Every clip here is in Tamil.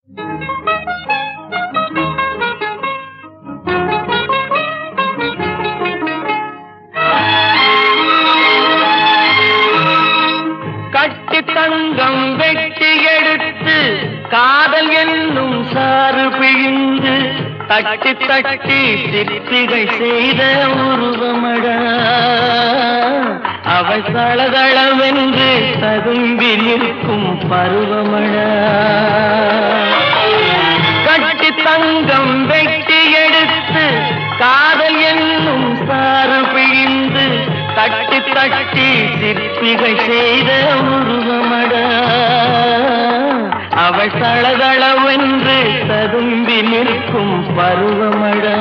கட்டி தங்கம் வெட்டி எடுத்து காதல் என்னும் சாறு பிழிந்து தட்டி தட்டி சிற்பிகள் செய்த உருவமடா அவள் தளதளவென்று ததும்பி நிற்கும் பருவமடா கட்டி தங்கம் வெட்டி எடுத்து காதல் என்னும் சாறு பிழிந்து தட்டி தட்டி சிற்பிகள் செய்த உருவமடா அவள் தளதளவென்று ததும்பி நிற்கும் பருவமடா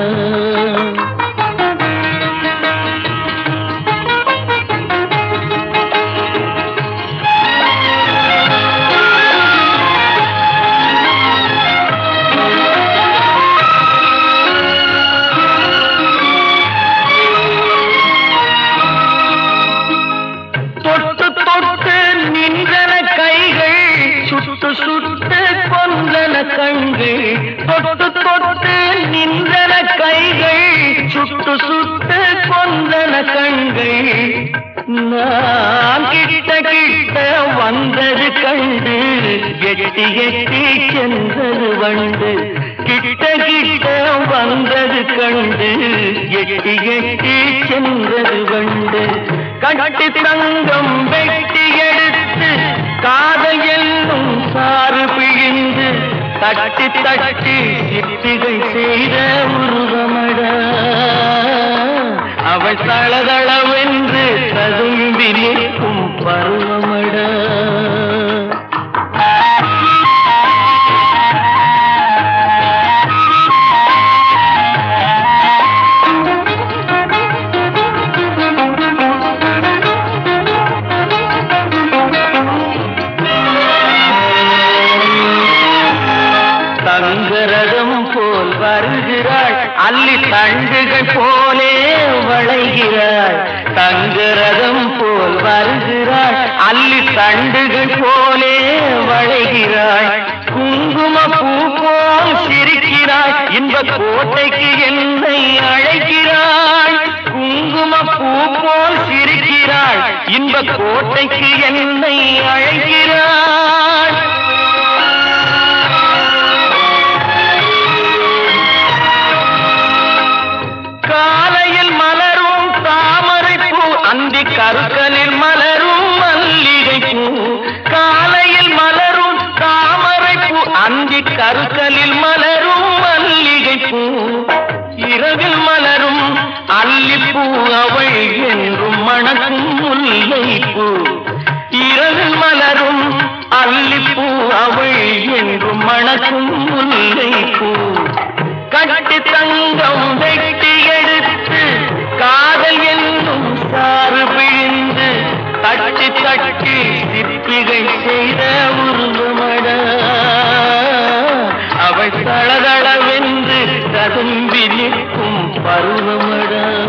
தொட்டு தொட்டு நின்றன கைகள் சுட்டு சுட்டு கொன்றன கண்கள் தொட்டு தொட்டு நின்றன கைகள் சுட்டு சுட்டு கொன்றன கண்கள் நான் கிட்ட கிட்ட வந்தது கண்டு எட்டி எட்டி சென்றது வண்டு கிட்ட கிட்ட வந்தது கண்டு எட்டி எட்டி சென்றது வண்டு கட்டி தங்கம் வெட்டி எடுத்து காதல் என்னும் சாறு பிழிந்து தட்டி தட்டி சிற்பிகள் செய்த உருவமடா அவள் தளதளவென்று ததும்பி நிற்கும் பருவமடா தங்கரதம் போல் வருகிறாள் அள்ளி தண்டுகள் போலே வளைகிறாள் தங்கரதம் போல் வருகிறாள் அள்ளி தண்டுகள் போலே வளைகிறாள் குங்கும பூ போல் சிரிக்கிறாள் இன்ப கோட்டைக்கு என்னை அழைக்கிறாள் குங்கும பூ போல் சிரிக்கிறாள் இன்ப கோட்டைக்கு என்னை அழைக்கிறாள் காலையில் மலரும் தாமரை பூ அந்தி கருக்கலில் மலரும் மல்லிகை பூ காலையில் மலரும் தாமரை பூ அந்தி கருக்கலில் மலரும் மல்லிகை பூ இரவில் மலரும் அல்லிப்பூ அவள் என்றும் மணக்கும் முல்லை பூ இரவில் மலரும் அல்லிப்பூ அவள் என்றும் மணக்கும் முல்லை பூ கட்டி தங்கம் வெட்டி எடுத்து காதல் என்னும் சாறு பிழிந்து தட்டி தட்டி சிற்பிகள் செய்த உருவமடா அவள் தளதளவென்று ததும்பி நிற்கும் பருவமடா